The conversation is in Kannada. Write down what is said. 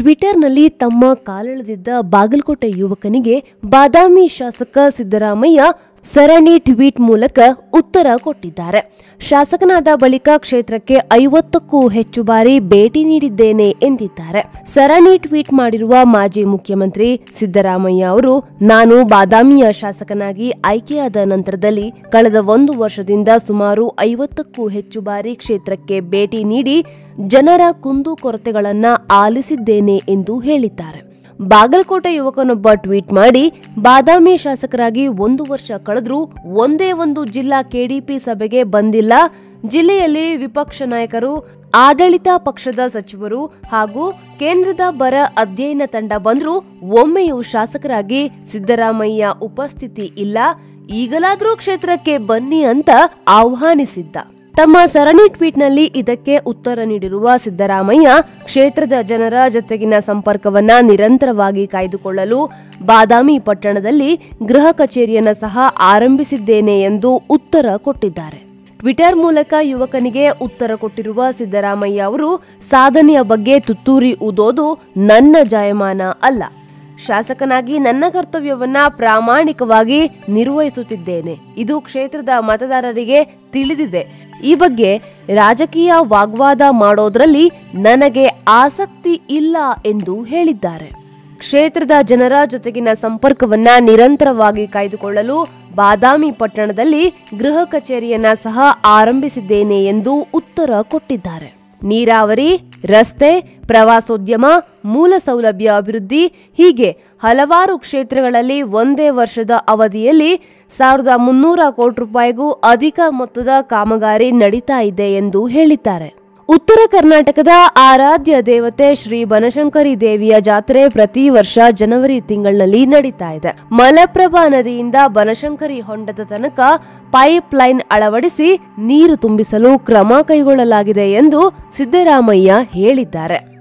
ಟ್ವಿಟರ್ನಲ್ಲಿ ತಮ್ಮ ಕಾಲೆಳೆದಿದ್ದ ಬಾಗಲಕೋಟೆ ಯುವಕನಿಗೆ ಬಾದಾಮಿ ಶಾಸಕ ಸಿದ್ದರಾಮಯ್ಯ ಸರಣಿ ಟ್ವೀಟ್ ಮೂಲಕ ಉತ್ತರ ಕೊಟ್ಟಿದ್ದಾರೆ ಶಾಸಕನಾದ ಬಳಿಕ ಕ್ಷೇತ್ರಕ್ಕೆ ಐವತ್ತಕ್ಕೂ ಹೆಚ್ಚು ಬಾರಿ ಭೇಟಿ ನೀಡಿದ್ದೇನೆ ಎಂದಿದ್ದಾರೆ ಸರಣಿ ಟ್ವೀಟ್ ಮಾಡಿರುವ ಮಾಜಿ ಮುಖ್ಯಮಂತ್ರಿ ಸಿದ್ದರಾಮಯ್ಯ ಅವರು ನಾನು ಬಾದಾಮಿಯ ಶಾಸಕನಾಗಿ ಆಯ್ಕೆಯಾದ ನಂತರದಲ್ಲಿ ಕಳೆದ ಒಂದು ವರ್ಷದಿಂದ ಸುಮಾರು ಐವತ್ತಕ್ಕೂ ಹೆಚ್ಚು ಬಾರಿ ಕ್ಷೇತ್ರಕ್ಕೆ ಭೇಟಿ ನೀಡಿ ಜನರ ಕುಂದುಕೊರತೆಗಳನ್ನ ಆಲಿಸಿದ್ದೇನೆ ಎಂದು ಹೇಳಿದ್ದಾರೆ ಬಾಗಲಕೋಟೆ ಯುವಕನೊಬ್ಬ ಟ್ವೀಟ್ ಮಾಡಿ ಬಾದಾಮಿ ಶಾಸಕರಾಗಿ ಒಂದು ವರ್ಷ ಕಳೆದ್ರೂ ಒಂದೇ ಒಂದು ಜಿಲ್ಲಾ ಕೆಡಿಪಿ ಸಭೆಗೆ ಬಂದಿಲ್ಲ ಜಿಲ್ಲೆಯಲ್ಲಿ ವಿಪಕ್ಷ ನಾಯಕರು ಆಡಳಿತ ಪಕ್ಷದ ಸಚಿವರು ಹಾಗೂ ಕೇಂದ್ರದ ಬರ ಅಧ್ಯಯನ ತಂಡ ಬಂದ್ರೂ ಒಮ್ಮೆಯೂ ಶಾಸಕರಾಗಿ ಸಿದ್ದರಾಮಯ್ಯ ಉಪಸ್ಥಿತಿ ಇಲ್ಲ ಈಗಲಾದ್ರೂ ಕ್ಷೇತ್ರಕ್ಕೆ ಬನ್ನಿ ಅಂತ ಆಹ್ವಾನಿಸಿದ್ದ ತಮ್ಮ ಸರಣಿ ಟ್ವೀಟ್ನಲ್ಲಿ ಇದಕ್ಕೆ ಉತ್ತರ ನೀಡಿರುವ ಸಿದ್ದರಾಮಯ್ಯ ಕ್ಷೇತ್ರದ ಜನರ ಜೊತೆಗಿನ ಸಂಪರ್ಕವನ್ನ ನಿರಂತರವಾಗಿ ಕಾಯ್ದುಕೊಳ್ಳಲು ಬಾದಾಮಿ ಪಟ್ಟಣದಲ್ಲಿ ಗೃಹ ಕಚೇರಿಯನ್ನ ಸಹ ಆರಂಭಿಸಿದ್ದೇನೆ ಎಂದು ಉತ್ತರ ಕೊಟ್ಟಿದ್ದಾರೆ ಟ್ವಿಟರ್ ಮೂಲಕ ಯುವಕನಿಗೆ ಉತ್ತರ ಕೊಟ್ಟಿರುವ ಸಿದ್ದರಾಮಯ್ಯ ಅವರು ಸಾಧನೆಯ ಬಗ್ಗೆ ತುತ್ತೂರಿ ಊದೋದು ನನ್ನ ಜಾಯಮಾನ ಅಲ್ಲ ಶಾಸಕನಾಗಿ ನನ್ನ ಕರ್ತವ್ಯವನ್ನ ಪ್ರಾಮಾಣಿಕವಾಗಿ ನಿರ್ವಹಿಸುತ್ತಿದ್ದೇನೆ ಇದು ಕ್ಷೇತ್ರದ ಮತದಾರರಿಗೆ ತಿಳಿದಿದೆ ಈ ಬಗ್ಗೆ ರಾಜಕೀಯ ವಾಗ್ವಾದ ಮಾಡೋದ್ರಲ್ಲಿ ನನಗೆ ಆಸಕ್ತಿ ಇಲ್ಲ ಎಂದು ಹೇಳಿದ್ದಾರೆ ಕ್ಷೇತ್ರದ ಜನರ ಜೊತೆಗಿನ ಸಂಪರ್ಕವನ್ನ ನಿರಂತರವಾಗಿ ಕಾಯ್ದುಕೊಳ್ಳಲು ಬಾದಾಮಿ ಪಟ್ಟಣದಲ್ಲಿ ಗೃಹ ಕಚೇರಿಯನ್ನ ಸಹ ಆರಂಭಿಸಿದ್ದೇನೆ ಎಂದು ಉತ್ತರ ಕೊಟ್ಟಿದ್ದಾರೆ ನೀರಾವರಿ ರಸ್ತೆ ಪ್ರವಾಸೋದ್ಯಮ ಮೂಲ ಸೌಲಭ್ಯ ಅಭಿವೃದ್ಧಿ ಹೀಗೆ ಹಲವಾರು ಕ್ಷೇತ್ರಗಳಲ್ಲಿ ಒಂದೇ ವರ್ಷದ ಅವಧಿಯಲ್ಲಿ ಸಾವಿರದ ಮುನ್ನೂರ ಕೋಟಿ ರೂಪಾಯಿಗೂ ಅಧಿಕ ಮೊತ್ತದ ಕಾಮಗಾರಿ ನಡೀತಾ ಇದೆ ಎಂದು ಹೇಳಿದ್ದಾರೆ ಉತ್ತರ ಕರ್ನಾಟಕದ ಆರಾಧ್ಯ ದೇವತೆ ಶ್ರೀ ಬನಶಂಕರಿ ದೇವಿಯ ಜಾತ್ರೆ ಪ್ರತಿ ವರ್ಷ ಜನವರಿ ತಿಂಗಳಿನಲ್ಲಿ ನಡೀತಾ ಇದೆ ಮಲಪ್ರಭಾ ನದಿಯಿಂದ ಬನಶಂಕರಿ ಹೊಂಡದ ತನಕ ಪೈಪ್ ಲೈನ್ ಅಳವಡಿಸಿ ನೀರು ತುಂಬಿಸಲು ಕ್ರಮ ಕೈಗೊಳ್ಳಲಾಗಿದೆ ಎಂದು ಸಿದ್ದರಾಮಯ್ಯ ಹೇಳಿದ್ದಾರೆ